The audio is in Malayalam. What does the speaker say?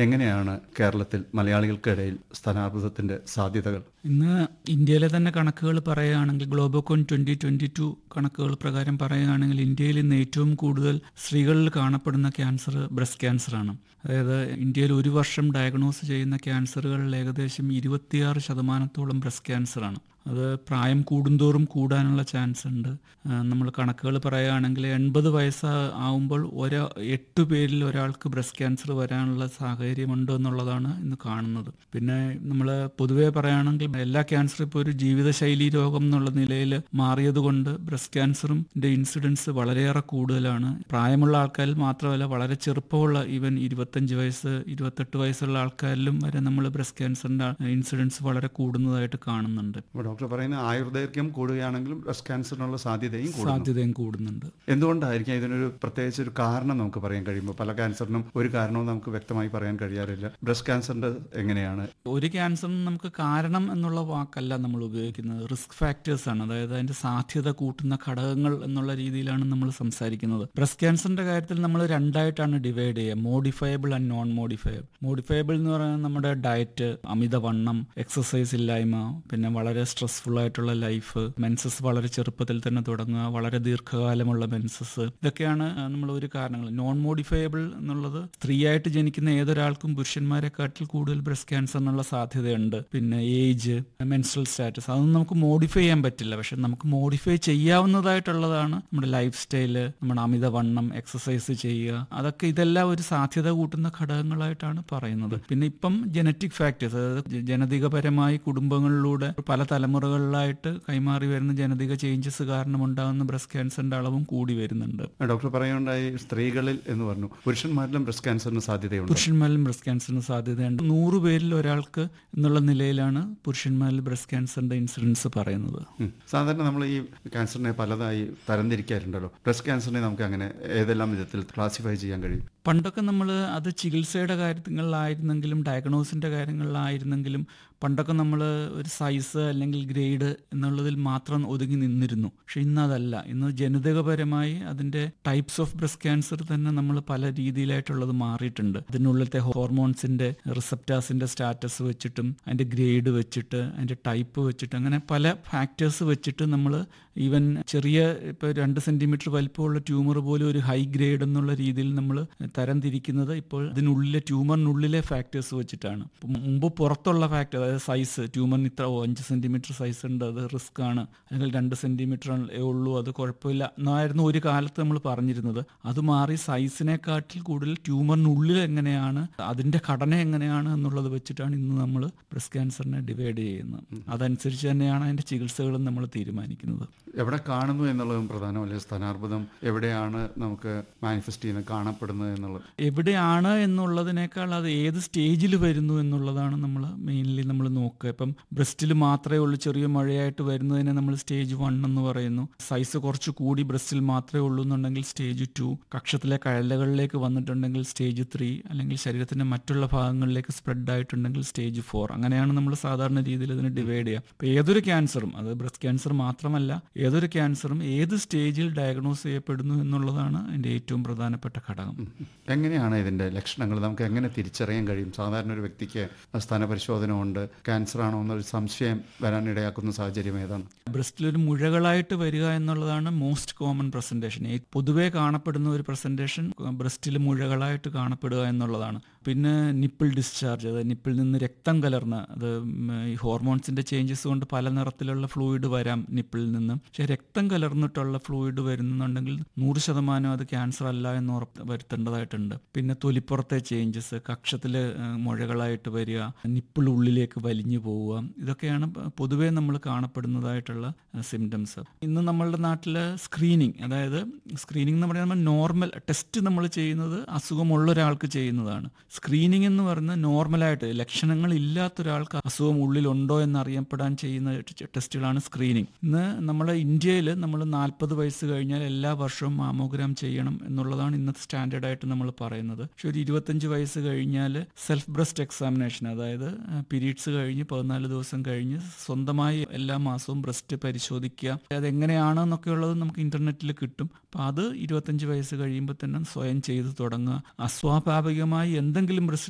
എങ്ങനെയാണ് കേരളത്തിൽ മലയാളികൾക്കിടയിൽ സ്ഥാനാർബുദത്തിന്റെ സാധ്യതകൾ ഇന്ന് ഇന്ത്യയിലെ തന്നെ കണക്കുകൾ പറയുകയാണെങ്കിൽ ഗ്ലോബോകോൺ ട്വന്റി ട്വന്റി ടു കണക്കുകൾ പ്രകാരം പറയുകയാണെങ്കിൽ ഇന്ത്യയിൽ ഇന്ന് ഏറ്റവും കൂടുതൽ സ്ത്രീകളിൽ കാണപ്പെടുന്ന ക്യാൻസർ ബ്രസ്റ്റ് ക്യാൻസറാണ് അതായത് ഇന്ത്യയിൽ ഒരു വർഷം ഡയഗ്നോസ് ചെയ്യുന്ന ക്യാൻസറുകളിൽ ഏകദേശം ഇരുപത്തിയാറ് ശതമാനത്തോളം ബ്രസ്റ്റ് ക്യാൻസറാണ് അത് പ്രായം കൂടുന്തോറും കൂടാനുള്ള ചാൻസ് ഉണ്ട് നമ്മൾ കണക്കുകൾ പറയുകയാണെങ്കിൽ എൺപത് വയസ്സ് ആവുമ്പോൾ ഒരാ എട്ട് പേരിൽ ഒരാൾക്ക് ബ്രസ്റ്റ് ക്യാൻസർ വരാനുള്ള സാഹചര്യമുണ്ട് എന്നുള്ളതാണ് ഇന്ന് കാണുന്നത് പിന്നെ നമ്മൾ പൊതുവേ പറയുകയാണെങ്കിൽ എല്ലാ ക്യാൻസറും ഇപ്പോൾ ഒരു ജീവിതശൈലി രോഗം എന്നുള്ള നിലയിൽ മാറിയതുകൊണ്ട് ബ്രസ്റ്റ് ക്യാൻസറും ഇൻസിഡൻസ് വളരെയേറെ കൂടുതലാണ് പ്രായമുള്ള ആൾക്കാരിൽ മാത്രമല്ല വളരെ ചെറുപ്പമുള്ള ഈവൻ ഇരുപത്തഞ്ച് വയസ്സ് ഇരുപത്തെട്ട് വയസ്സുള്ള ആൾക്കാരിലും വരെ നമ്മൾ ബ്രസ്റ്റ് ക്യാൻസറിന്റെ ഇൻസിഡൻസ് വളരെ കൂടുന്നതായിട്ട് കാണുന്നുണ്ട് അപ്പോൾ ഡോക്ടർ പറയുന്ന ആയുർദൈർഘ്യം കൂടുകയാണെങ്കിലും ബ്രസ്റ്റ് ക്യാൻസറിനുള്ള സാധ്യതയും കൂടുന്നു സാധ്യതയും കൂടുന്നുണ്ട് എന്തുകൊണ്ടായിരിക്കും ഇതിനൊരു പ്രത്യേകിച്ച് ഒരു കാരണം നമുക്ക് പറയാൻ കഴിയുമ്പോൾ പല ക്യാൻസറിനും ഒരു കാരണവും നമുക്ക് വ്യക്തമായി പറയാൻ കഴിയാറില്ല ബ്രസ്റ്റ് ക്യാൻസറിന്റെ എങ്ങനെയാണ് ഒരു ക്യാൻസറിന് നമുക്ക് കാരണം എന്നുള്ള വാക്കല്ല നമ്മൾ ഉപയോഗിക്കുന്നത് റിസ്ക് ഫാക്ടേഴ്സ് ആണ് അതായത് അതിന്റെ സാധ്യത കൂട്ടുന്ന ഘടകങ്ങൾ എന്നുള്ള രീതിയിലാണ് നമ്മൾ സംസാരിക്കുന്നത് ബ്രസ്റ്റ് ക്യാൻസറിന്റെ കാര്യത്തിൽ നമ്മൾ രണ്ടായിട്ടാണ് ഡിവൈഡ് ചെയ്യുക modifiable and non modifiable modifiable എന്ന് പറയുന്നത് നമ്മുടെ ഡയറ്റ് അമിതവണ്ണം എക്സസൈസ് ഇല്ലായ്മ പിന്നെ വളരെ സ്ട്രെസ്ഫുൾ ആയിട്ടുള്ള ലൈഫ് മെൻസസ് വളരെ ചെറുപ്പത്തിൽ തന്നെ തുടങ്ങുക വളരെ ദീർഘകാലമുള്ള മെൻസസ് ഇതൊക്കെയാണ് നമ്മൾ ഒരു കാരണങ്ങൾ നോൺ മോഡിഫയബിൾ എന്നുള്ളത് സ്ത്രീയായിട്ട് ജനിക്കുന്ന ഏതൊരാൾക്കും പുരുഷന്മാരെക്കാട്ടിൽ കൂടുതൽ ബ്രസ്റ്റ് ക്യാൻസറിനുള്ള സാധ്യതയുണ്ട് പിന്നെ ഏജ് മെൻസ്ട്രൽ സ്റ്റാറ്റസ് അതൊന്നും നമുക്ക് മോഡിഫൈ ചെയ്യാൻ പറ്റില്ല പക്ഷെ നമുക്ക് മോഡിഫൈ ചെയ്യാവുന്നതായിട്ടുള്ളതാണ് നമ്മുടെ ലൈഫ് സ്റ്റൈല് നമ്മുടെ അമിതവണ്ണം എക്സസൈസ് ചെയ്യുക അതൊക്കെ ഇതെല്ലാം ഒരു സാധ്യത കൂട്ടുന്ന ഘടകങ്ങളായിട്ടാണ് പറയുന്നത് പിന്നെ ഇപ്പം ജനറ്റിക് ഫാക്ടേഴ്സ് അതായത് ജ- ജനതികപരമായി കുടുംബങ്ങളിലൂടെ പല തലമുറകളിലായിട്ട് കൈമാറി വരുന്ന ജനതിക ചേഞ്ചസ് കാരണം ഉണ്ടാകുന്ന ബ്രസ്റ്റ് ക്യാൻസറിന്റെ അളവും കൂടി വരുന്നുണ്ട് ഡോക്ടർ പറയുകയുണ്ടായി സ്ത്രീകളിൽ എന്ന് പറഞ്ഞു പുരുഷന്മാരിലും ബ്രസ്റ്റ് ക്യാൻസറിന് സാധ്യതയുണ്ട് പുരുഷന്മാരിലും ബ്രസ്റ്റ് ക്യാൻസറിന് സാധ്യതയുണ്ട് നൂറ് പേരിൽ ഒരാൾക്ക് എന്നുള്ള നിലയിലാണ് പുരുഷന്മാരിൽ ബ്രസ്റ്റ് ക്യാൻസറിന്റെ ഇൻസിഡൻസ് പറയുന്നത് ഉം. സാധാരണ നമ്മൾ ഈ ക്യാൻസറിനെ പലതായി തരംതിരിക്കാറുണ്ടല്ലോ ബ്രസ്റ്റ് ക്യാൻസറിനെ നമുക്ക് അങ്ങനെ ഏതെല്ലാം വിധത്തിൽ ക്ലാസിഫൈ ചെയ്യാൻ കഴിയും പണ്ടൊക്കെ നമ്മൾ അത് ചികിത്സയുടെ കാര്യങ്ങളിലായിരുന്നെങ്കിലും ഡയഗ്നോസിൻ്റെ കാര്യങ്ങളിലായിരുന്നെങ്കിലും പണ്ടൊക്കെ നമ്മൾ ഒരു സൈസ് അല്ലെങ്കിൽ ഗ്രേഡ് എന്നുള്ളതിൽ മാത്രം ഒതുങ്ങി നിന്നിരുന്നു പക്ഷെ ഇന്ന് അതല്ല ഇന്ന് ജനിതകപരമായി അതിൻ്റെ ടൈപ്സ് ഓഫ് ബ്രസ്റ്റ് ക്യാൻസർ തന്നെ നമ്മൾ പല രീതിയിലായിട്ടുള്ളത് മാറിയിട്ടുണ്ട് അതിനുള്ളിലത്തെ ഹോർമോൺസിൻ്റെ റിസപ്റ്റാസിൻ്റെ സ്റ്റാറ്റസ് വെച്ചിട്ടും അതിൻ്റെ ഗ്രേഡ് വെച്ചിട്ട് അതിൻ്റെ ടൈപ്പ് വെച്ചിട്ട് അങ്ങനെ പല ഫാക്ടേഴ്സ് വെച്ചിട്ട് നമ്മൾ ഈവൻ ചെറിയ ഇപ്പോൾ രണ്ട് സെൻറ്റിമീറ്റർ വലിപ്പമുള്ള ട്യൂമർ പോലും ഒരു ഹൈ ഗ്രേഡ് എന്നുള്ള രീതിയിൽ നമ്മൾ തരം തിരിക്കുന്നത് ഇപ്പോൾ ഇതിനുള്ളിലെ ട്യൂമറിനുള്ളിലെ ഫാക്ടേഴ്സ് വെച്ചിട്ടാണ് ഇപ്പം മുമ്പ് പുറത്തുള്ള ഫാക്ടർ അതായത് സൈസ് ട്യൂമറിന് ഇത്ര ഓ, അഞ്ച് സെൻറ്റിമീറ്റർ സൈസ് ഉണ്ട് അത് റിസ്ക് ആണ് അല്ലെങ്കിൽ രണ്ട് സെൻറ്റിമീറ്റർ ഉള്ളൂ അത് കുഴപ്പമില്ല എന്നായിരുന്നു ഒരു കാലത്ത് നമ്മൾ പറഞ്ഞിരുന്നത് അത് മാറി സൈസിനെക്കാട്ടിൽ കൂടുതൽ ട്യൂമറിനുള്ളിൽ എങ്ങനെയാണ് അതിൻ്റെ ഘടന എങ്ങനെയാണ് എന്നുള്ളത് വെച്ചിട്ടാണ് ഇന്ന് നമ്മൾ ബ്രസ്റ്റ് ക്യാൻസറിനെ ഡിവൈഡ് ചെയ്യുന്നത് അതനുസരിച്ച് തന്നെയാണ് അതിൻ്റെ ചികിത്സകളും നമ്മൾ തീരുമാനിക്കുന്നത് എവിടെ കാണുന്നു എന്നുള്ളതും പ്രധാനമല്ലേ സ്ഥാനാർബുദം എവിടെയാണ് നമുക്ക് മാനിഫെസ്റ്റ് ചെയ്യുന്നത് കാണപ്പെടുന്നത് എന്നുള്ളത് എവിടെയാണ് എന്നുള്ളതിനേക്കാൾ അത് ഏത് സ്റ്റേജിൽ വരുന്നു എന്നുള്ളതാണ് നമ്മൾ മെയിൻലി നമ്മൾ നോക്കുക ഇപ്പം ബ്രസ്റ്റിൽ മാത്രമേ ഉള്ളൂ ചെറിയ മഴയായിട്ട് വരുന്നതിനെ നമ്മൾ സ്റ്റേജ് വൺ എന്ന് പറയുന്നു സൈസ് കുറച്ച് കൂടി ബ്രസ്റ്റിൽ മാത്രമേ ഉള്ളൂ എന്നുണ്ടെങ്കിൽ സ്റ്റേജ് ടു കക്ഷത്തിലെ കഴലകളിലേക്ക് വന്നിട്ടുണ്ടെങ്കിൽ സ്റ്റേജ് ത്രീ അല്ലെങ്കിൽ ശരീരത്തിന്റെ മറ്റുള്ള ഭാഗങ്ങളിലേക്ക് സ്പ്രെഡ് ആയിട്ടുണ്ടെങ്കിൽ സ്റ്റേജ് ഫോർ അങ്ങനെയാണ് നമ്മൾ സാധാരണ രീതിയിൽ ഇതിനെ ഡിവൈഡ് ചെയ്യുക അപ്പോൾ ഏതൊരു ക്യാൻസറും അത് ബ്രസ്റ്റ് ക്യാൻസർ മാത്രമല്ല ഏതൊരു ക്യാൻസറും ഏത് സ്റ്റേജിൽ ഡയഗ്നോസ് ചെയ്യപ്പെടുന്നു എന്നുള്ളതാണ് അതിൻ്റെ ഏറ്റവും പ്രധാനപ്പെട്ട ഘടകം എങ്ങനെയാണ് ഇതിന്റെ ലക്ഷണങ്ങൾ നമുക്ക് എങ്ങനെ തിരിച്ചറിയാൻ കഴിയും സാധാരണ ഒരു വ്യക്തിക്ക് സ്ഥാന പരിശോധന കൊണ്ട് ക്യാൻസർ ആണോ എന്നൊരു സംശയം വരാൻ ഇടയാക്കുന്ന സാഹചര്യം ഏതാണ് ബ്രസ്റ്റിൽ ഒരു മുഴകളായിട്ട് വരിക എന്നുള്ളതാണ് മോസ്റ്റ് കോമൺ പ്രസന്റേഷൻ പൊതുവേ കാണപ്പെടുന്ന ഒരു പ്രസന്റേഷൻ ബ്രസ്റ്റിൽ മുഴകളായിട്ട് കാണപ്പെടുക എന്നുള്ളതാണ് പിന്നെ നിപ്പിൾ ഡിസ്ചാർജ് അതായത് നിപ്പിൽ നിന്ന് രക്തം കലർന്ന് അത് ഉം, ഈ ഹോർമോൺസിന്റെ ചേഞ്ചസ് കൊണ്ട് പല നിറത്തിലുള്ള ഫ്ലൂയിഡ് വരാം നിപ്പിളിൽ നിന്ന് പക്ഷെ രക്തം കലർന്നിട്ടുള്ള ഫ്ലൂയിഡ് വരുന്നുണ്ടെങ്കിൽ നൂറ് ശതമാനം അത് ക്യാൻസർ അല്ല എന്ന് ഉറപ്പ് വരുത്തേണ്ടതായിട്ടുണ്ട് പിന്നെ തൊലിപ്പുറത്തെ ചേഞ്ചസ് കക്ഷത്തിൽ മുഴകളായിട്ട് വരിക നിപ്പിൾ ഉള്ളിലേക്ക് വലിഞ്ഞു പോവുക ഇതൊക്കെയാണ് പ- പൊതുവേ നമ്മൾ കാണപ്പെടുന്നതായിട്ടുള്ള സിംറ്റംസ് ഇന്ന് നമ്മളുടെ നാട്ടിൽ സ്ക്രീനിങ് അതായത് സ്ക്രീനിങ് എന്ന് പറയുമ്പോൾ നോർമൽ ടെസ്റ്റ് നമ്മൾ ചെയ്യുന്നത് അസുഖമുള്ള ഒരാൾക്ക് ചെയ്യുന്നതാണ് സ്ക്രീനിങ് എന്ന് പറയുന്നത് നോർമലായിട്ട് ലക്ഷണങ്ങൾ ഇല്ലാത്ത ഒരാൾക്ക് അസുഖം ഉള്ളിലുണ്ടോ എന്ന് അറിയപ്പെടാൻ ചെയ്യുന്ന ടെ- ടെസ്റ്റുകളാണ് സ്ക്രീനിങ് ഇന്ന് നമ്മുടെ ഇന്ത്യയിൽ നമ്മൾ നാൽപ്പത് വയസ്സ് കഴിഞ്ഞാൽ എല്ലാ വർഷവും മാമോഗ്രാം ചെയ്യണം എന്നുള്ളതാണ് ഇന്നത്തെ സ്റ്റാൻഡേർഡ് ആയിട്ട് നമ്മൾ പറയുന്നത് പക്ഷെ ഒരു ഇരുപത്തഞ്ച് വയസ്സ് കഴിഞ്ഞാൽ സെൽഫ് ബ്രസ്റ്റ് എക്സാമിനേഷൻ അതായത് പീരീഡ്സ് കഴിഞ്ഞ് പതിനാല് ദിവസം കഴിഞ്ഞ് സ്വന്തമായി എല്ലാ മാസവും ബ്രസ്റ്റ് പരിശോധിക്കുക അതെങ്ങനെയാണെന്നൊക്കെയുള്ളത് നമുക്ക് ഇന്റർനെറ്റിൽ കിട്ടും അപ്പം അത് ഇരുപത്തഞ്ച് വയസ്സ് കഴിയുമ്പോൾ തന്നെ സ്വയം ചെയ്ത് തുടങ്ങുക അസ്വാഭാവികമായി എന്തെങ്കിലും ബ്രസ്റ്റ്